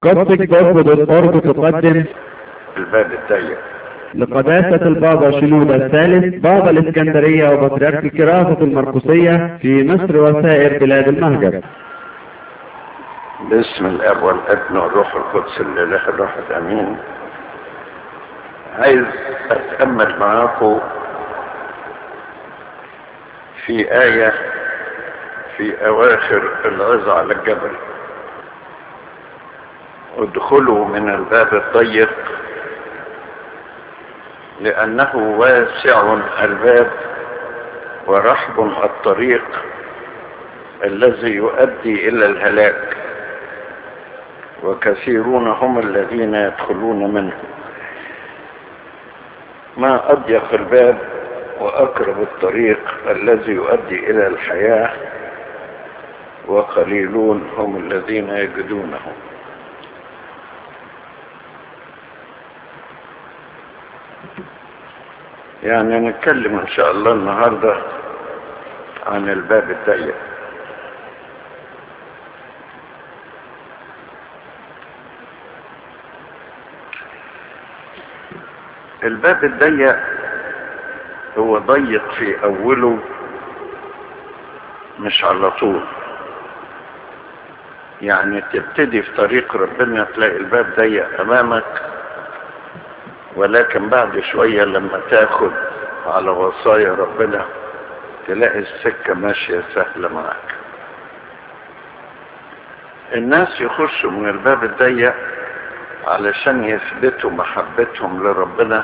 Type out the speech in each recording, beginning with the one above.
قصدك تقدم الباب الضيق لقداسة البابا شنودة الثالث بابا الإسكندرية وبطريرك الكراسة المرقسية في مصر وسائر بلاد المهجر باسم الاب والابن والروح القدس الاله الواحد امين عايز اتامل معاكم في ايه في اواخر العظة على الجبل ادخلوا من الباب الضيق لانه واسع الباب ورحب الطريق الذي يؤدي الى الهلاك وكثيرون هم الذين يدخلون منه ما اضيق الباب واقرب الطريق الذي يؤدي الى الحياه وقليلون هم الذين يجدونه يعني نتكلم ان شاء الله النهارده عن الباب الضيق الباب الضيق هو ضيق في اوله مش على طول يعني تبتدي في طريق ربنا تلاقي الباب ضيق امامك ولكن بعد شوية لما تاخد على وصايا ربنا تلاقي السكة ماشية سهلة معك الناس يخشوا من الباب الضيق علشان يثبتوا محبتهم لربنا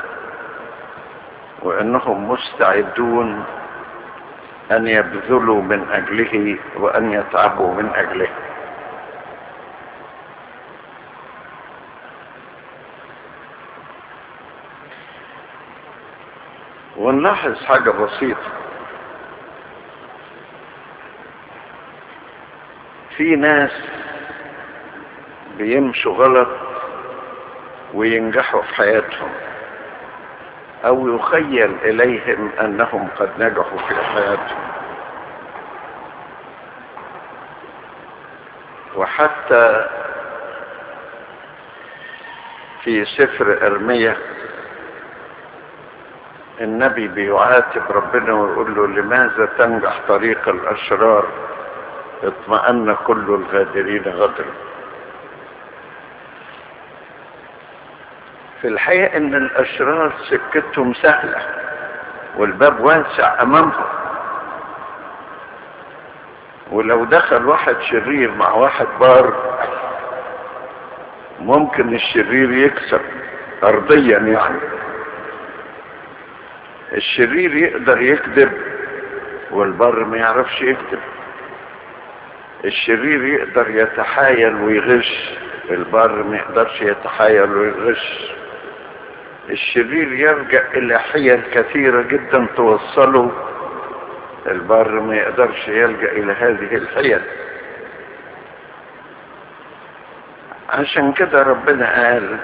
وانهم مستعدون ان يبذلوا من اجله وان يتعبوا من اجله ونلاحظ حاجة بسيطة في ناس بيمشوا غلط وينجحوا في حياتهم او يخيل اليهم انهم قد نجحوا في حياتهم وحتى في سفر ارميه النبي بيعاتب ربنا ويقول له لماذا تنجح طريق الاشرار اطمأن كل الغادرين غدرا في الحقيقة ان الاشرار سكتهم سهلة والباب واسع امامهم ولو دخل واحد شرير مع واحد بار ممكن الشرير يكسب ارضيا يعني الشرير يقدر يكذب والبر ما يعرفش يكذب الشرير يقدر يتحايل ويغش البر ما يقدرش يتحايل ويغش الشرير يرجع الى حيل كثيرة جدا توصله البر ما يقدرش يلجأ الى هذه الحيل عشان كده ربنا قال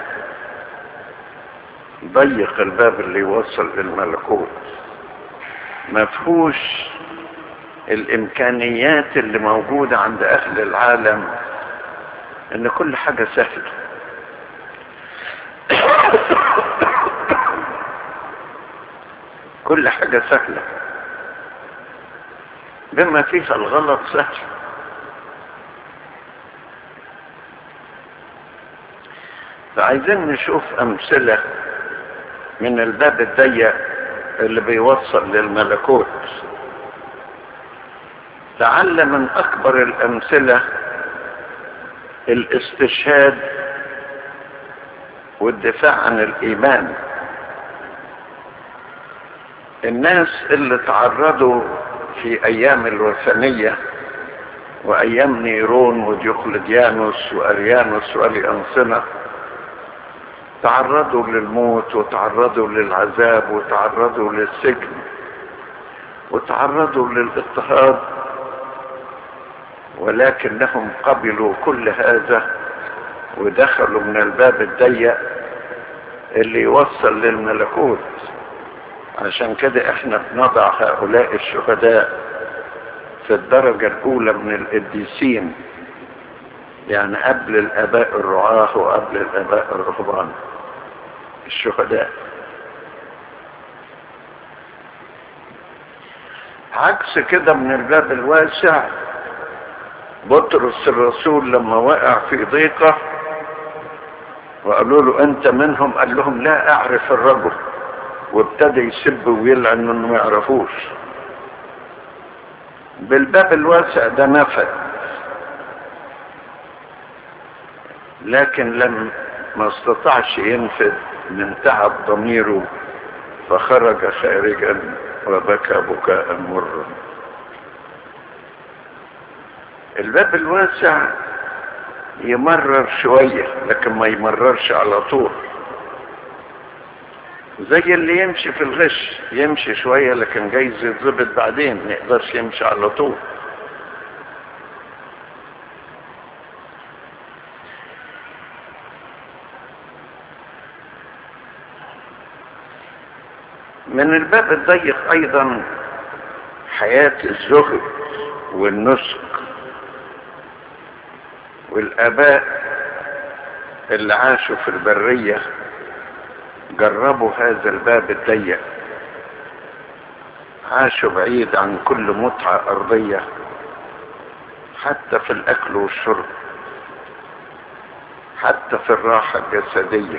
ضيق الباب اللي يوصل للملكوت ما فيهوش الامكانيات اللي موجودة عند اهل العالم ان كل حاجة سهلة كل حاجة سهلة بما فيها الغلط سهل فعايزين نشوف امثله من الباب الضيق اللي بيوصل للملكوت لعل من اكبر الامثله الاستشهاد والدفاع عن الايمان الناس اللي تعرضوا في ايام الوثنيه وايام نيرون وديوقلديانوس واريانوس واليانسنه تعرضوا للموت وتعرضوا للعذاب وتعرضوا للسجن وتعرضوا للاضطهاد ولكنهم قبلوا كل هذا ودخلوا من الباب الضيق اللي يوصل للملكوت عشان كده احنا بنضع هؤلاء الشهداء في الدرجة الأولى من القديسين يعني قبل الآباء الرعاة وقبل الآباء الرهبان الشهداء عكس كده من الباب الواسع بطرس الرسول لما وقع في ضيقة وقالوا له انت منهم قال لهم لا اعرف الرجل وابتدى يسب ويلعن انه ما يعرفوش بالباب الواسع ده نفذ لكن لم ما استطاعش ينفذ من تعب ضميره فخرج خارجا وبكى بكاء مرا الباب الواسع يمرر شوية لكن ما يمررش على طول زي اللي يمشي في الغش يمشي شوية لكن جايز يتظبط بعدين ما يقدرش يمشي على طول من الباب الضيق ايضا حياة الزهد والنسك والاباء اللي عاشوا في البرية جربوا هذا الباب الضيق عاشوا بعيد عن كل متعة ارضية حتى في الاكل والشرب حتى في الراحة الجسدية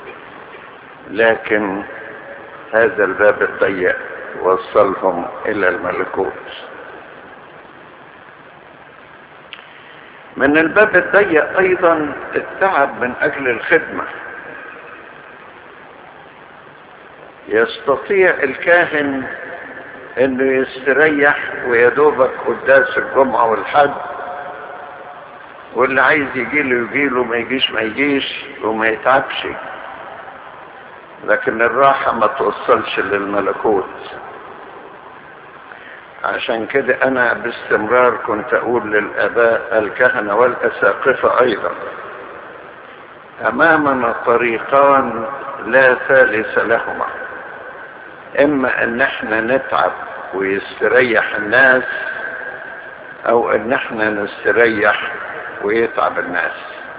لكن هذا الباب الضيق وصلهم الى الملكوت من الباب الضيق ايضا التعب من اجل الخدمة يستطيع الكاهن انه يستريح ويدوبك قداس الجمعة والحد واللي عايز يجيله يجيله ما يجيش ما يجيش وما يتعبش لكن الراحة ما توصلش للملكوت عشان كده انا باستمرار كنت اقول للاباء الكهنة والاساقفة ايضا امامنا طريقان لا ثالث لهما اما ان احنا نتعب ويستريح الناس او ان احنا نستريح ويتعب الناس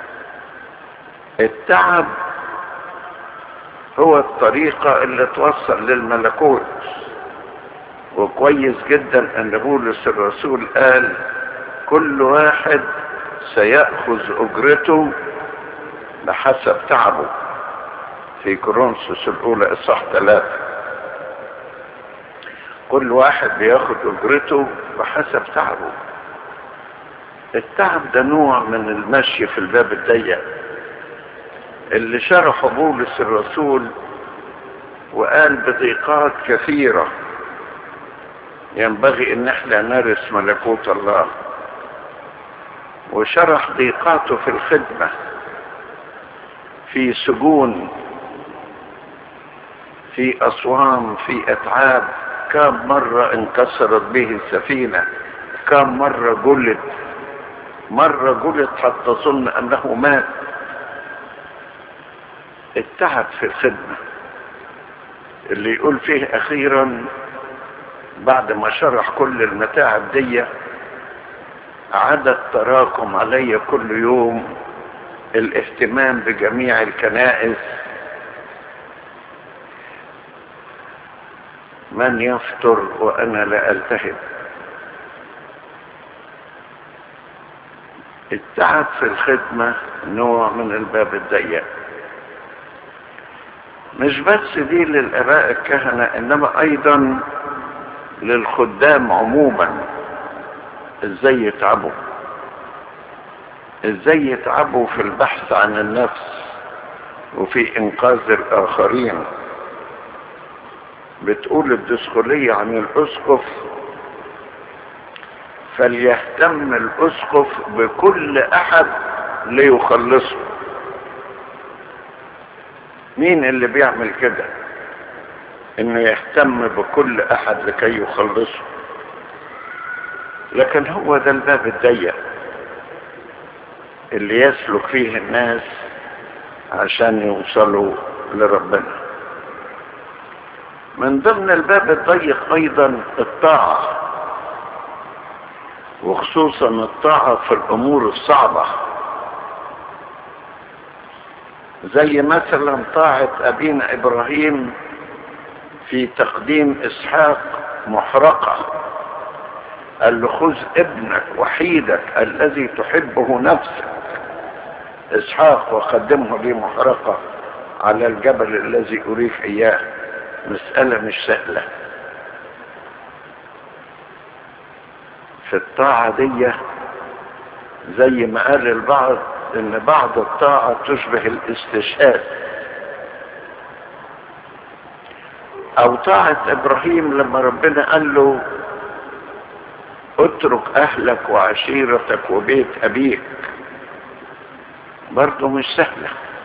التعب هو الطريقة اللي توصل للملكوت وكويس جدا ان بولس الرسول قال كل واحد سيأخذ اجرته بحسب تعبه في كورنثوس الاولى اصح ثلاثة كل واحد بياخد اجرته بحسب تعبه التعب ده نوع من المشي في الباب الضيق اللي شرحه بولس الرسول وقال بضيقات كثيرة ينبغي ان احنا نرث ملكوت الله وشرح ضيقاته في الخدمة في سجون في أصوام في أتعاب كم مرة انكسرت به السفينة كم مرة جلد مرة جلد حتى ظن أنه مات التعب في الخدمة اللي يقول فيه أخيرا بعد ما شرح كل المتاعب دي عدد تراكم علي كل يوم الاهتمام بجميع الكنائس من يفطر وانا لا التهب التعب في الخدمة نوع من الباب الضيق مش بس دي للاباء الكهنة انما ايضا للخدام عموما ازاي يتعبوا ازاي يتعبوا في البحث عن النفس وفي انقاذ الاخرين بتقول الدسخولية عن الاسقف فليهتم الاسقف بكل احد ليخلصه مين اللي بيعمل كده انه يهتم بكل احد لكي يخلصه لكن هو ده الباب الضيق اللي يسلك فيه الناس عشان يوصلوا لربنا من ضمن الباب الضيق ايضا الطاعة وخصوصا الطاعة في الامور الصعبة زي مثلا طاعة أبينا إبراهيم في تقديم إسحاق محرقة قال له خذ ابنك وحيدك الذي تحبه نفسك إسحاق وقدمه لي محرقة على الجبل الذي أريك إياه مسألة مش سهلة في الطاعة دي زي ما قال البعض ان بعض الطاعة تشبه الاستشهاد او طاعة ابراهيم لما ربنا قال له اترك اهلك وعشيرتك وبيت ابيك برضه مش سهلة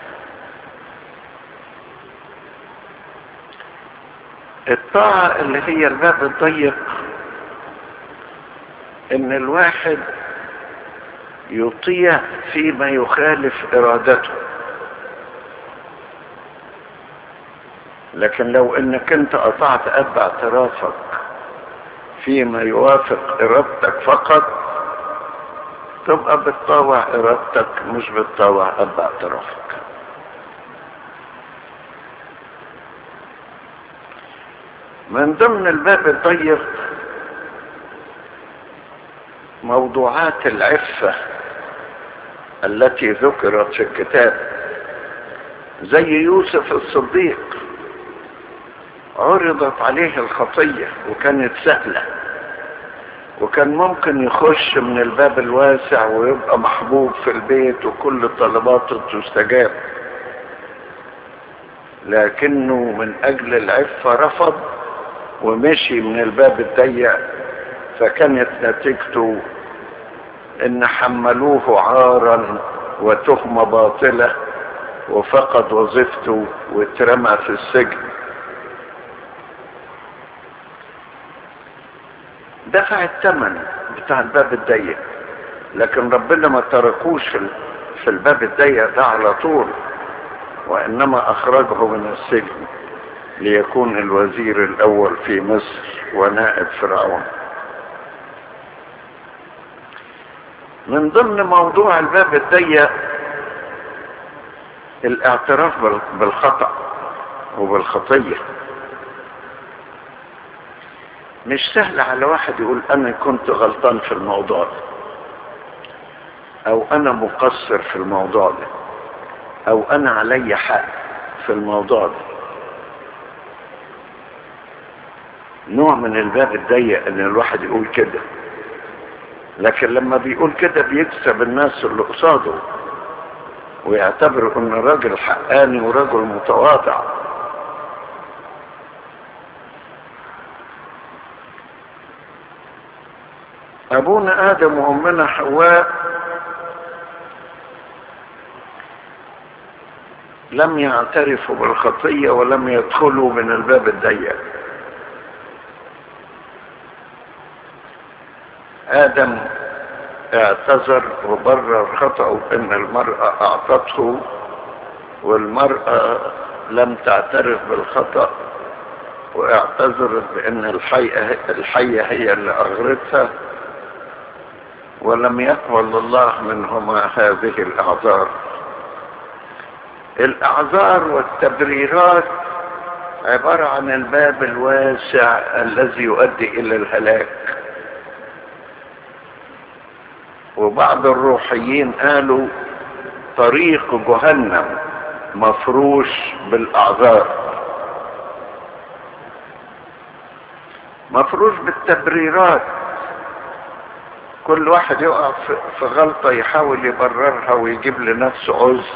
الطاعة اللي هي الباب الضيق ان الواحد يطيع فيما يخالف ارادته لكن لو انك انت قطعت اب اعترافك فيما يوافق ارادتك فقط تبقى بتطاوع ارادتك مش بتطاوع اب اعترافك من ضمن الباب الضيق موضوعات العفة التي ذكرت في الكتاب زي يوسف الصديق عرضت عليه الخطية وكانت سهلة وكان ممكن يخش من الباب الواسع ويبقى محبوب في البيت وكل طلباته تستجاب لكنه من اجل العفة رفض ومشي من الباب الضيق فكانت نتيجته ان حملوه عارا وتهمة باطلة وفقد وظيفته واترمى في السجن دفع الثمن بتاع الباب الضيق لكن ربنا ما تركوش في في الباب الضيق ده على طول وانما اخرجه من السجن ليكون الوزير الاول في مصر ونائب فرعون من ضمن موضوع الباب الضيق الاعتراف بالخطأ وبالخطية مش سهل على واحد يقول انا كنت غلطان في الموضوع ده او انا مقصر في الموضوع ده او انا علي حق في الموضوع ده نوع من الباب الضيق ان الواحد يقول كده لكن لما بيقول كده بيكسب الناس اللي قصاده ويعتبروا ان راجل حقاني وراجل متواضع ابونا ادم وامنا حواء لم يعترفوا بالخطيه ولم يدخلوا من الباب الضيق ادم اعتذر وبرر خطأه ان المرأة اعطته والمرأة لم تعترف بالخطأ واعتذرت بان الحية, الحية هي اللي اغرتها ولم يقبل الله منهما هذه الاعذار الاعذار والتبريرات عبارة عن الباب الواسع الذي يؤدي الى الهلاك وبعض الروحيين قالوا طريق جهنم مفروش بالاعذار مفروش بالتبريرات كل واحد يقع في غلطة يحاول يبررها ويجيب لنفسه عذر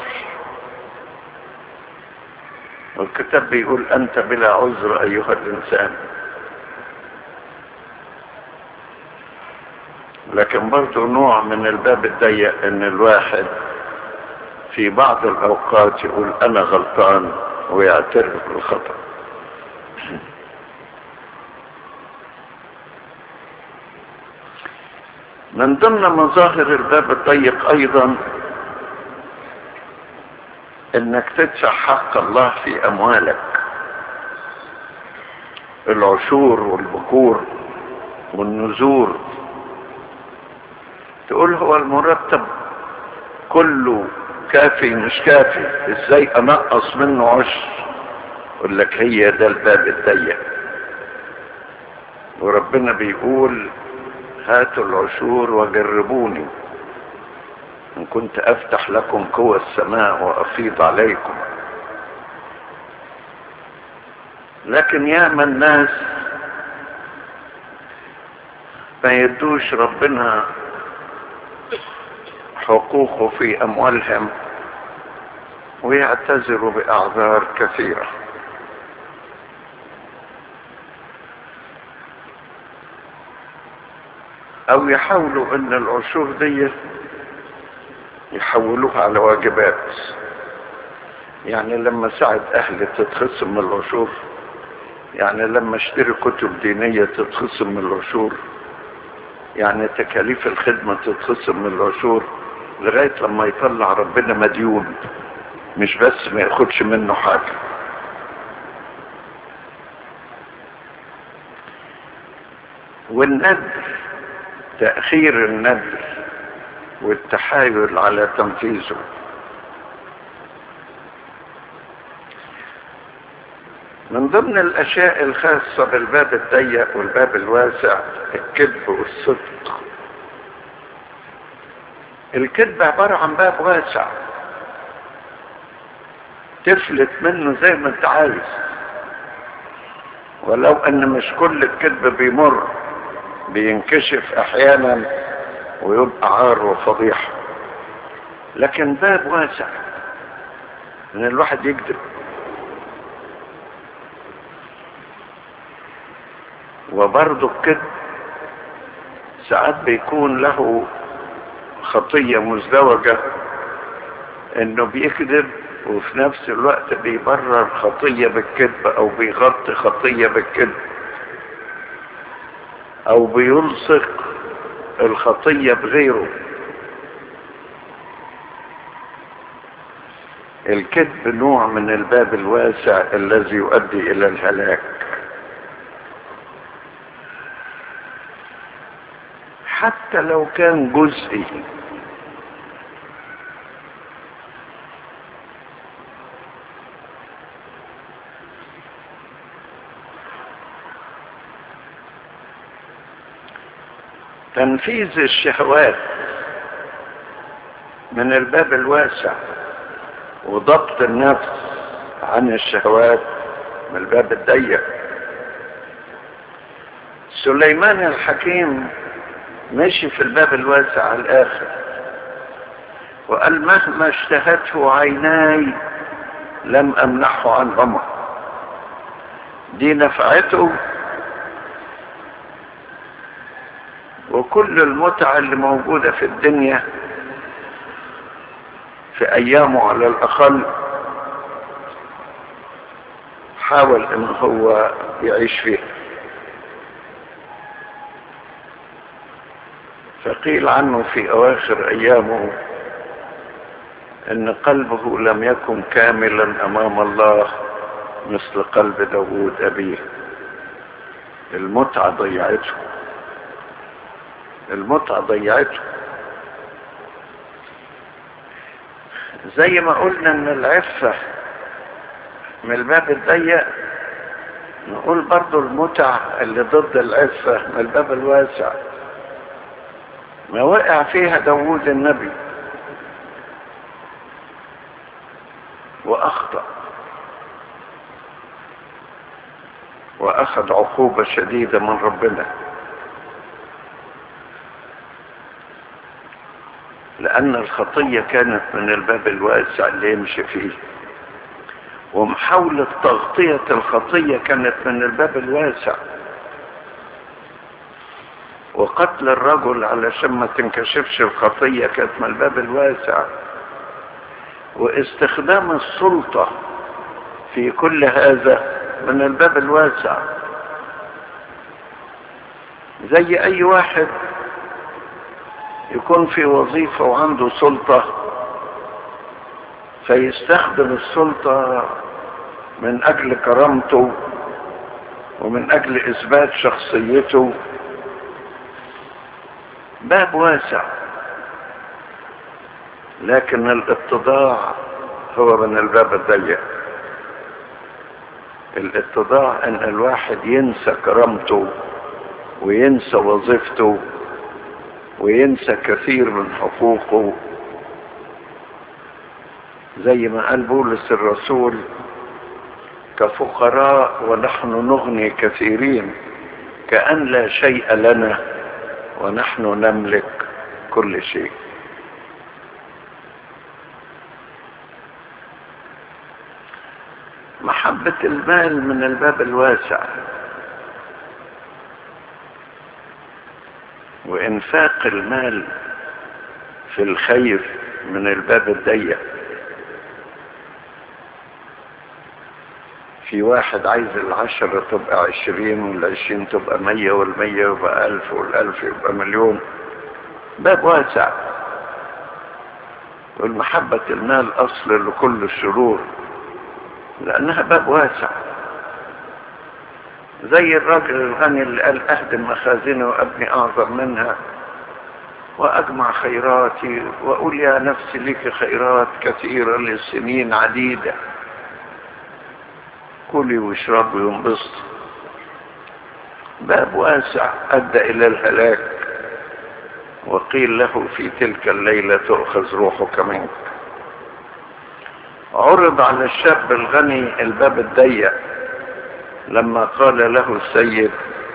والكتاب بيقول أنت بلا عذر أيها الإنسان لكن برضو نوع من الباب الضيق ان الواحد في بعض الاوقات يقول انا غلطان ويعترف بالخطأ من ضمن مظاهر الباب الضيق ايضا انك تدفع حق الله في اموالك العشور والبكور والنذور تقول هو المرتب كله كافي مش كافي ازاي انقص منه عشر يقول لك هي ده الباب الضيق وربنا بيقول هاتوا العشور وجربوني ان كنت افتح لكم قوى السماء وافيض عليكم لكن ياما الناس ما يدوش ربنا حقوقه في اموالهم ويعتذروا باعذار كثيره او يحاولوا ان العشور دي يحولوها على واجبات يعني لما ساعد اهلي تتخصم من العشور يعني لما اشتري كتب دينية تتخصم من العشور يعني تكاليف الخدمة تتخصم من العشور لغاية لما يطلع ربنا مديون مش بس ما ياخدش منه حاجة والندر تأخير الندر والتحايل على تنفيذه من ضمن الاشياء الخاصة بالباب الضيق والباب الواسع الكذب والصدق الكذب عبارة عن باب واسع تفلت منه زي ما انت عايز ولو ان مش كل الكذب بيمر بينكشف احيانا ويبقى عار وفضيحة لكن باب واسع ان الواحد يكذب وبرضه الكذب ساعات بيكون له خطية مزدوجة انه بيكذب وفي نفس الوقت بيبرر خطية بالكذب او بيغطي خطية بالكذب او بيلصق الخطية بغيره الكذب نوع من الباب الواسع الذي يؤدي الى الهلاك حتى لو كان جزئي تنفيذ الشهوات من الباب الواسع وضبط النفس عن الشهوات من الباب الضيق سليمان الحكيم مشي في الباب الواسع على الاخر وقال مهما اشتهته عيناي لم امنحه عنهما دي نفعته وكل المتعة اللي موجودة في الدنيا في ايامه على الاقل حاول ان هو يعيش فيها فقيل عنه في اواخر ايامه ان قلبه لم يكن كاملا امام الله مثل قلب داود ابيه المتعة ضيعته المتعة ضيعته زي ما قلنا ان العفة من الباب الضيق نقول برضو المتع اللي ضد العفة من الباب الواسع ما وقع فيها داوود النبي واخطأ واخذ عقوبة شديدة من ربنا لان الخطية كانت من الباب الواسع اللي يمشي فيه ومحاولة تغطية الخطية كانت من الباب الواسع وقتل الرجل علشان ما تنكشفش الخطية كانت من الباب الواسع واستخدام السلطة في كل هذا من الباب الواسع زي اي واحد يكون في وظيفة وعنده سلطة فيستخدم السلطة من اجل كرامته ومن اجل اثبات شخصيته باب واسع لكن الاتضاع هو من الباب الضيق الاتضاع ان الواحد ينسى كرامته وينسى وظيفته وينسى كثير من حقوقه زي ما قال بولس الرسول كفقراء ونحن نغني كثيرين كأن لا شيء لنا ونحن نملك كل شيء محبة المال من الباب الواسع وإنفاق المال في الخير من الباب الضيق في واحد عايز العشرة تبقى عشرين والعشرين تبقى مية والمية يبقى ألف والألف يبقى مليون باب واسع والمحبة المال أصل لكل الشرور لأنها باب واسع زي الراجل الغني اللي قال أهدم مخازني وأبني أعظم منها وأجمع خيراتي وأقول يا نفسي لك خيرات كثيرة لسنين عديدة كلي واشربي وانبسطي باب واسع أدى إلى الهلاك وقيل له في تلك الليلة تؤخذ روحك منك عرض على الشاب الغني الباب الضيق لما قال له السيد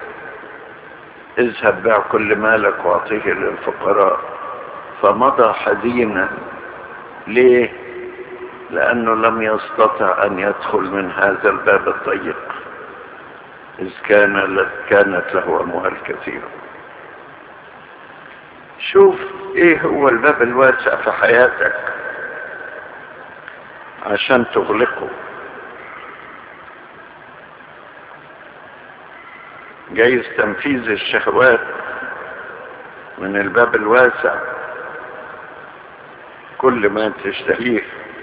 اذهب بيع كل مالك واعطيه للفقراء فمضى حزينا ليه لانه لم يستطع ان يدخل من هذا الباب الضيق اذ كان كانت له اموال كثيره شوف ايه هو الباب الواسع في حياتك عشان تغلقه جايز تنفيذ الشهوات من الباب الواسع كل ما تشتهيه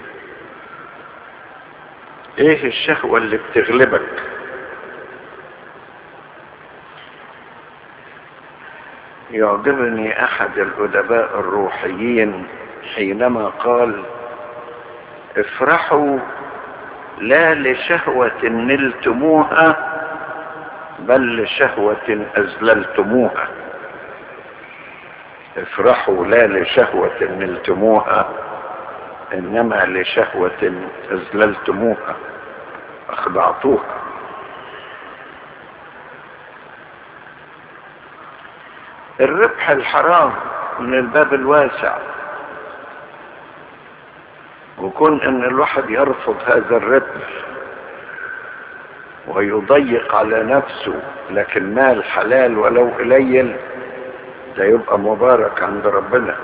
ايه الشهوة اللي بتغلبك يعجبني احد الادباء الروحيين حينما قال افرحوا لا لشهوة نلتموها بل لشهوة أزللتموها افرحوا لا لشهوة نلتموها إنما لشهوة أزللتموها أخضعتوها الربح الحرام من الباب الواسع وكون ان الواحد يرفض هذا الربح ويضيق على نفسه لكن مال حلال ولو قليل ده يبقى مبارك عند ربنا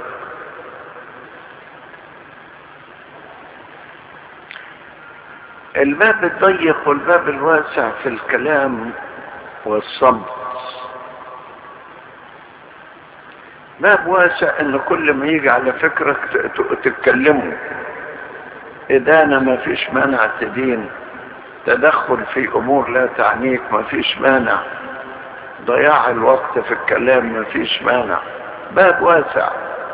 الباب الضيق والباب الواسع في الكلام والصمت باب واسع ان كل ما يجي على فكرك تتكلموا إدانة ما فيش مانع تدين تدخل في أمور لا تعنيك ما فيش مانع ضياع الوقت في الكلام ما فيش مانع باب واسع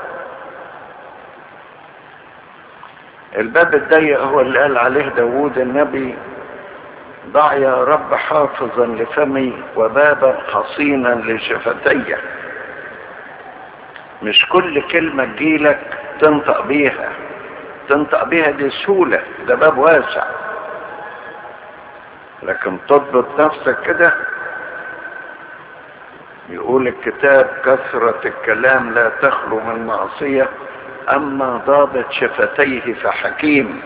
الباب الضيق هو اللي قال عليه داوود النبي ضع يا رب حافظا لفمي وبابا حصينا لشفتي مش كل كلمة تجيلك تنطق بيها تنطق بيها دي سهولة ده باب واسع لكن تضبط نفسك كده يقول الكتاب كثرة الكلام لا تخلو من معصية أما ضابط شفتيه فحكيم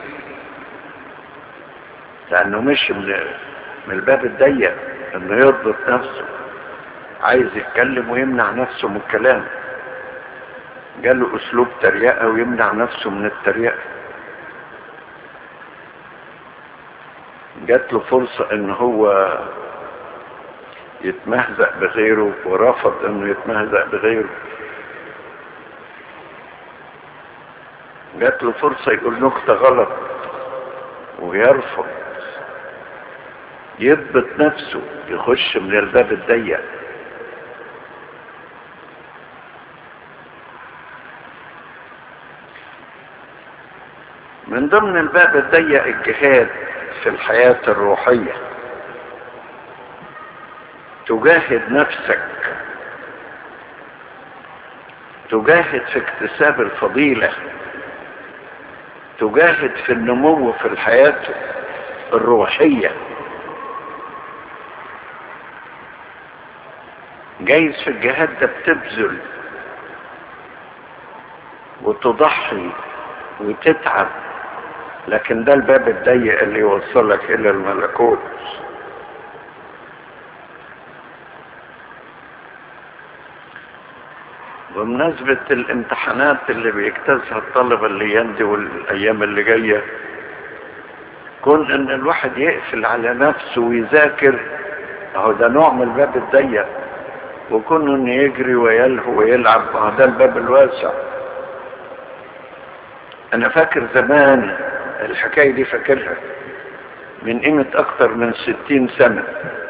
لأنه مش من, من الباب الضيق إنه يضبط نفسه عايز يتكلم ويمنع نفسه من الكلام جاله أسلوب تريقة ويمنع نفسه من التريقة جات له فرصة ان هو يتمهزأ بغيره ورفض انه يتمهزأ بغيره جات له فرصة يقول نكتة غلط ويرفض يضبط نفسه يخش من الباب الضيق من ضمن الباب الضيق الجهاد في الحياة الروحية تجاهد نفسك تجاهد في اكتساب الفضيلة تجاهد في النمو في الحياة الروحية جايز في الجهاد ده بتبذل وتضحي وتتعب لكن ده الباب الضيق اللي يوصلك الى الملكوت بمناسبة الامتحانات اللي بيجتازها الطلبة الايام دي والايام اللي جاية كون ان الواحد يقفل على نفسه ويذاكر اهو ده نوع من الباب الضيق وكون انه يجري ويلهو ويلعب اهو ده الباب الواسع انا فاكر زمان الحكاية دي فاكرها من قيمة اكتر من ستين سنة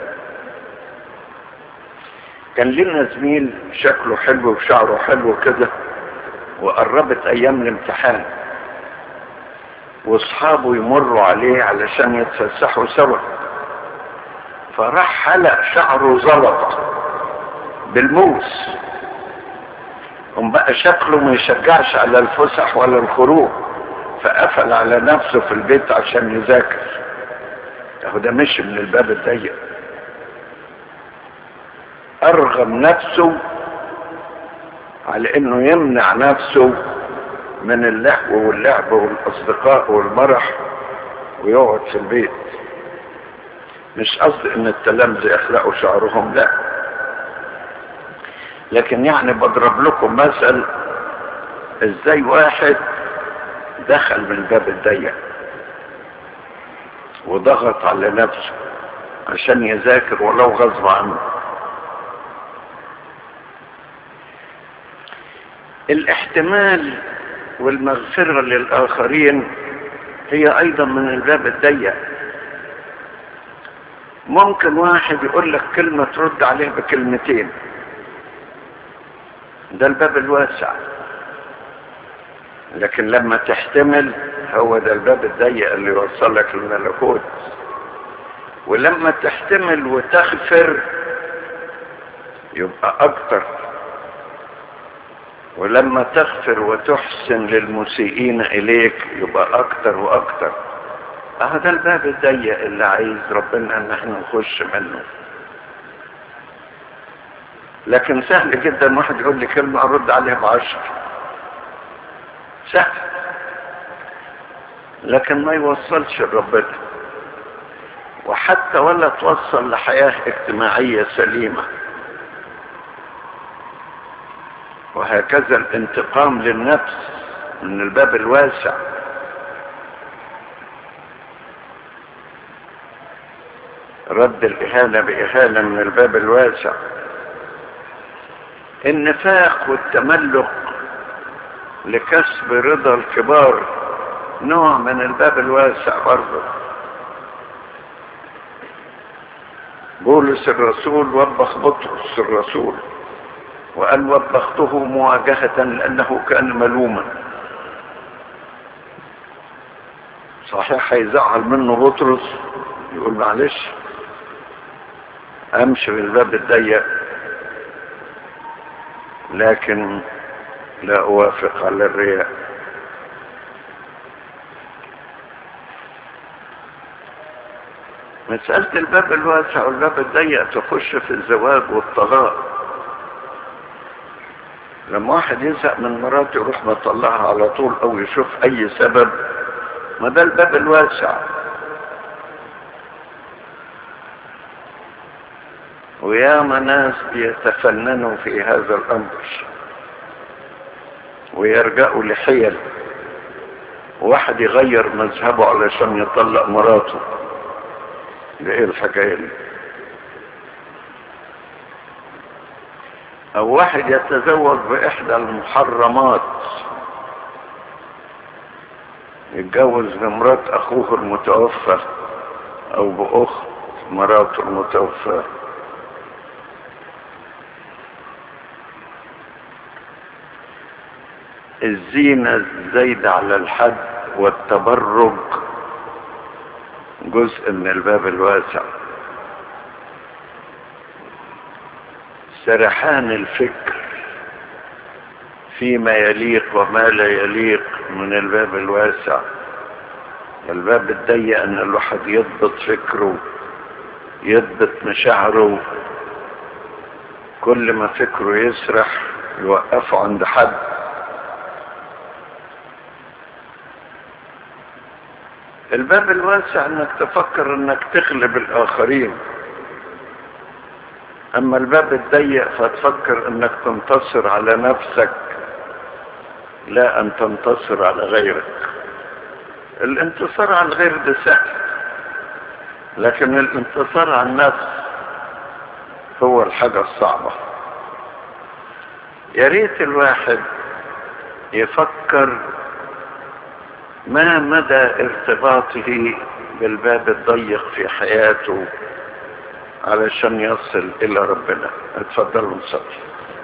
كان لنا زميل شكله حلو وشعره حلو كده وقربت ايام الامتحان واصحابه يمروا عليه علشان يتفسحوا سوا فراح حلق شعره زلط بالموس هم بقى شكله ما يشجعش على الفسح ولا الخروج فقفل على نفسه في البيت عشان يذاكر اهو ده مشي من الباب الضيق ارغم نفسه على انه يمنع نفسه من اللهو واللعب والاصدقاء والمرح ويقعد في البيت مش قصد ان التلامذة يخلقوا شعرهم لا لكن يعني بضرب لكم مثل ازاي واحد دخل من الباب الضيق وضغط على نفسه عشان يذاكر ولو غصب عنه الاحتمال والمغفرة للآخرين هي أيضا من الباب الضيق ممكن واحد يقول لك كلمة ترد عليه بكلمتين ده الباب الواسع لكن لما تحتمل هو ده الباب الضيق اللي يوصلك للملكوت ولما تحتمل وتغفر يبقى اكتر ولما تغفر وتحسن للمسيئين اليك يبقى اكتر واكتر هذا الباب الضيق اللي عايز ربنا ان احنا نخش منه لكن سهل جدا واحد يقول لي كلمة ارد عليها بعشر سهل لكن ما يوصلش لربنا وحتى ولا توصل لحياة اجتماعية سليمة وهكذا الانتقام للنفس من الباب الواسع رد الإهانة بإهانة من الباب الواسع النفاق والتملق لكسب رضا الكبار نوع من الباب الواسع برضه بولس الرسول وبخ بطرس الرسول وقال وبخته مواجهة لأنه كان ملوما صحيح هيزعل منه بطرس يقول معلش امشي بالباب الضيق لكن لا اوافق على الرياء مسألة الباب الواسع والباب الضيق تخش في الزواج والطلاق لما واحد يزهق من مراته يروح مطلعها على طول او يشوف اي سبب ما ده الباب الواسع ويا ناس بيتفننوا في هذا الامر ويرجعوا لحيل واحد يغير مذهبه علشان يطلق مراته ده ايه الحكايه دي او واحد يتزوج باحدى المحرمات يتجوز بمرات اخوه المتوفى او باخت مراته المتوفاه الزينة الزايدة على الحد والتبرج جزء من الباب الواسع سرحان الفكر فيما يليق وما لا يليق من الباب الواسع الباب الضيق ان الواحد يضبط فكره يضبط مشاعره كل ما فكره يسرح يوقفه عند حد الباب الواسع انك تفكر انك تغلب الاخرين اما الباب الضيق فتفكر انك تنتصر على نفسك لا ان تنتصر على غيرك الانتصار على الغير ده سهل لكن الانتصار على النفس هو الحاجة الصعبة يا ريت الواحد يفكر ما مدى ارتباطه بالباب الضيق في حياته علشان يصل الى ربنا اتفضلوا نصلي